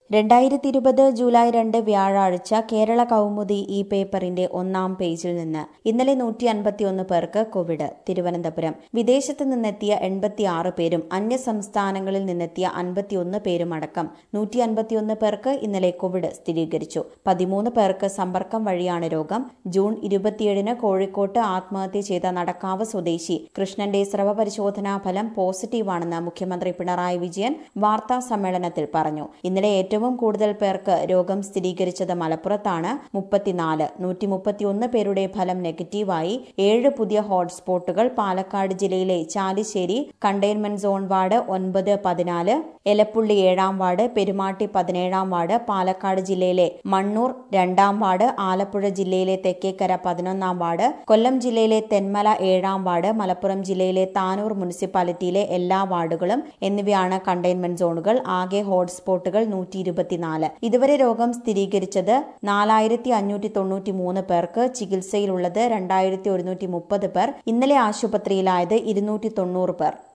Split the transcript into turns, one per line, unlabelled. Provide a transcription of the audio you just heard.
രണ്ടായിരത്തി ഇരുപത് ജൂലൈ രണ്ട് വ്യാഴാഴ്ച കേരള കൗമുദി ഈ പേപ്പറിന്റെ ഒന്നാം പേജിൽ നിന്ന് ഇന്നലെ നൂറ്റി അൻപത്തിയൊന്ന് പേർക്ക് കോവിഡ് തിരുവനന്തപുരം വിദേശത്ത് നിന്നെത്തിയ എൺപത്തിയാറ് പേരും അന്യ സംസ്ഥാനങ്ങളിൽ നിന്നെത്തിയ അൻപത്തിയൊന്ന് പേരും അടക്കം നൂറ്റി അൻപത്തിയൊന്ന് പേർക്ക് ഇന്നലെ കോവിഡ് സ്ഥിരീകരിച്ചു പതിമൂന്ന് പേർക്ക് സമ്പർക്കം വഴിയാണ് രോഗം ജൂൺ ഇരുപത്തിയേഴിന് കോഴിക്കോട്ട് ആത്മഹത്യ ചെയ്ത നടക്കാവ് സ്വദേശി കൃഷ്ണന്റെ സ്രവ പരിശോധനാ ഫലം പോസിറ്റീവാണെന്ന് മുഖ്യമന്ത്രി പിണറായി വിജയൻ വാർത്താ സമ്മേളനത്തിൽ പറഞ്ഞു ഇന്നലെ ഏറ്റവും കൂടുതൽ പേർക്ക് രോഗം സ്ഥിരീകരിച്ചത് മലപ്പുറത്താണ് മുപ്പത്തിനാല് നൂറ്റി മുപ്പത്തിയൊന്ന് പേരുടെ ഫലം നെഗറ്റീവായി ഏഴ് പുതിയ ഹോട്ട്സ്പോട്ടുകൾ പാലക്കാട് ജില്ലയിലെ ചാലിശ്ശേരി കണ്ടെയ്ൻമെന്റ് സോൺ വാർഡ് ഒൻപത് പതിനാല് എലപ്പുള്ളി ഏഴാം വാർഡ് പെരുമാട്ടി പതിനേഴാം വാർഡ് പാലക്കാട് ജില്ലയിലെ മണ്ണൂർ രണ്ടാം വാർഡ് ആലപ്പുഴ ജില്ലയിലെ തെക്കേക്കര പതിനൊന്നാം വാർഡ് കൊല്ലം ജില്ലയിലെ തെന്മല ഏഴാം വാർഡ് മലപ്പുറം ജില്ലയിലെ താനൂർ മുനിസിപ്പാലിറ്റിയിലെ എല്ലാ വാർഡുകളും എന്നിവയാണ് കണ്ടെയ്ൻമെന്റ് സോണുകൾ ആകെ ഹോട്ട്സ്പോട്ടുകൾ നൂറ്റി ഇരുപത്തിനാല് ഇതുവരെ രോഗം സ്ഥിരീകരിച്ചത് നാലായിരത്തി അഞ്ഞൂറ്റി തൊണ്ണൂറ്റി മൂന്ന് പേർക്ക് ചികിത്സയിലുള്ളത് രണ്ടായിരത്തി ഒരുന്നൂറ്റി മുപ്പത് പേർ ഇന്നലെ ആശുപത്രിയിലായത് ഇരുന്നൂറ്റി തൊണ്ണൂറ് പേർ